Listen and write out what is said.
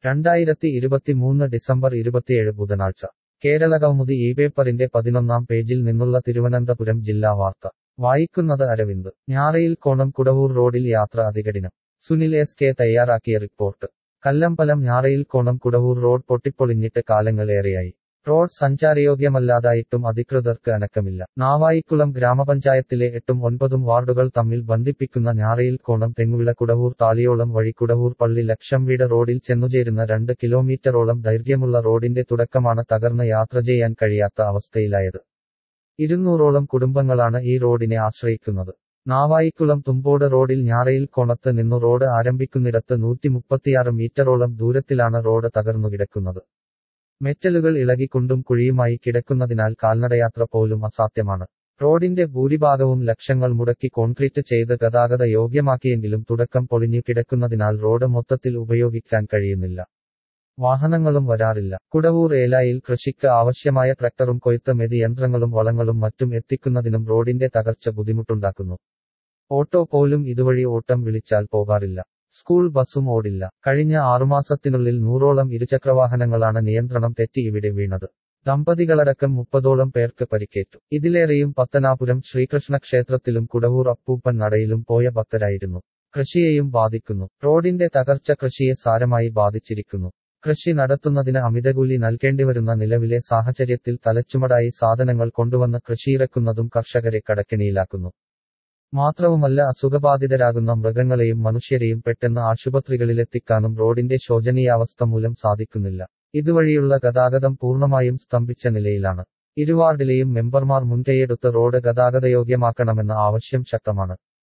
രണ്ടായിരത്തി ഇരുപത്തിമൂന്ന് ഡിസംബർ ഇരുപത്തിയേഴ് ബുധനാഴ്ച കേരളകൗമുദി ഈ പേപ്പറിന്റെ പതിനൊന്നാം പേജിൽ നിന്നുള്ള തിരുവനന്തപുരം ജില്ലാ വാർത്ത വായിക്കുന്നത് അരവിന്ദ് ഞാറയിൽ കോണം കുടവൂർ റോഡിൽ യാത്ര അതികഠിനം സുനിൽ എസ് കെ തയ്യാറാക്കിയ റിപ്പോർട്ട് കല്ലമ്പലം ഞാറയിൽ കോണം കുടവൂർ റോഡ് പൊട്ടിപ്പൊളിഞ്ഞിട്ട് കാലങ്ങളേറെയായി റോഡ് സഞ്ചാരയോഗ്യമല്ലാതായിട്ടും അധികൃതർക്ക് അനക്കമില്ല നാവായിക്കുളം ഗ്രാമപഞ്ചായത്തിലെ എട്ടും ഒൻപതും വാർഡുകൾ തമ്മിൽ ബന്ധിപ്പിക്കുന്ന ഞാറയിൽ കോണം തെങ്ങുവിള കുടവൂർ താളിയോളം വഴി കുടവൂർ പള്ളി ലക്ഷം വീട് റോഡിൽ ചെന്നുചേരുന്ന രണ്ട് കിലോമീറ്ററോളം ദൈർഘ്യമുള്ള റോഡിന്റെ തുടക്കമാണ് തകർന്ന് യാത്ര ചെയ്യാൻ കഴിയാത്ത അവസ്ഥയിലായത് ഇരുന്നൂറോളം കുടുംബങ്ങളാണ് ഈ റോഡിനെ ആശ്രയിക്കുന്നത് നാവായിക്കുളം തുമ്പോട് റോഡിൽ ഞാറയിൽ കോണത്ത് നിന്നു റോഡ് ആരംഭിക്കുന്നിടത്ത് നൂറ്റി മുപ്പത്തിയാറ് മീറ്ററോളം ദൂരത്തിലാണ് റോഡ് തകർന്നു കിടക്കുന്നത് മെറ്റലുകൾ ഇളകി കുണ്ടും കുഴിയുമായി കിടക്കുന്നതിനാൽ കാൽനടയാത്ര പോലും അസാധ്യമാണ് റോഡിന്റെ ഭൂരിഭാഗവും ലക്ഷങ്ങൾ മുടക്കി കോൺക്രീറ്റ് ചെയ്ത് ഗതാഗത യോഗ്യമാക്കിയെങ്കിലും തുടക്കം പൊളിഞ്ഞു കിടക്കുന്നതിനാൽ റോഡ് മൊത്തത്തിൽ ഉപയോഗിക്കാൻ കഴിയുന്നില്ല വാഹനങ്ങളും വരാറില്ല കുടവൂർ ഏലായിൽ കൃഷിക്ക് ആവശ്യമായ ട്രാക്ടറും കൊയ്ത്ത് മെതി യന്ത്രങ്ങളും വളങ്ങളും മറ്റും എത്തിക്കുന്നതിനും റോഡിന്റെ തകർച്ച ബുദ്ധിമുട്ടുണ്ടാക്കുന്നു ഓട്ടോ പോലും ഇതുവഴി ഓട്ടം വിളിച്ചാൽ പോകാറില്ല സ്കൂൾ ബസ്സും ഓടില്ല കഴിഞ്ഞ ആറുമാസത്തിനുള്ളിൽ നൂറോളം ഇരുചക്രവാഹനങ്ങളാണ് നിയന്ത്രണം തെറ്റി ഇവിടെ വീണത് ദമ്പതികളടക്കം മുപ്പതോളം പേർക്ക് പരിക്കേറ്റു ഇതിലേറെയും പത്തനാപുരം ശ്രീകൃഷ്ണ ക്ഷേത്രത്തിലും കുടവൂർ അപ്പൂപ്പൻ നടയിലും പോയ ഭക്തരായിരുന്നു കൃഷിയെയും ബാധിക്കുന്നു റോഡിന്റെ തകർച്ച കൃഷിയെ സാരമായി ബാധിച്ചിരിക്കുന്നു കൃഷി നടത്തുന്നതിന് അമിതകൂലി നൽകേണ്ടിവരുന്ന നിലവിലെ സാഹചര്യത്തിൽ തലച്ചുമടായി സാധനങ്ങൾ കൊണ്ടുവന്ന് കൃഷിയിറക്കുന്നതും കർഷകരെ കടക്കിണിയിലാക്കുന്നു മാത്രവുമല്ല അസുഖബാധിതരാകുന്ന മൃഗങ്ങളെയും മനുഷ്യരെയും പെട്ടെന്ന് ആശുപത്രികളിലെത്തിക്കാനും റോഡിന്റെ ശോചനീയാവസ്ഥ മൂലം സാധിക്കുന്നില്ല ഇതുവഴിയുള്ള ഗതാഗതം പൂർണ്ണമായും സ്തംഭിച്ച നിലയിലാണ് ഇരുവാർഡിലെയും മെമ്പർമാർ മുൻകൈയെടുത്ത് റോഡ് ഗതാഗതയോഗ്യമാക്കണമെന്ന ആവശ്യം ശക്തമാണ്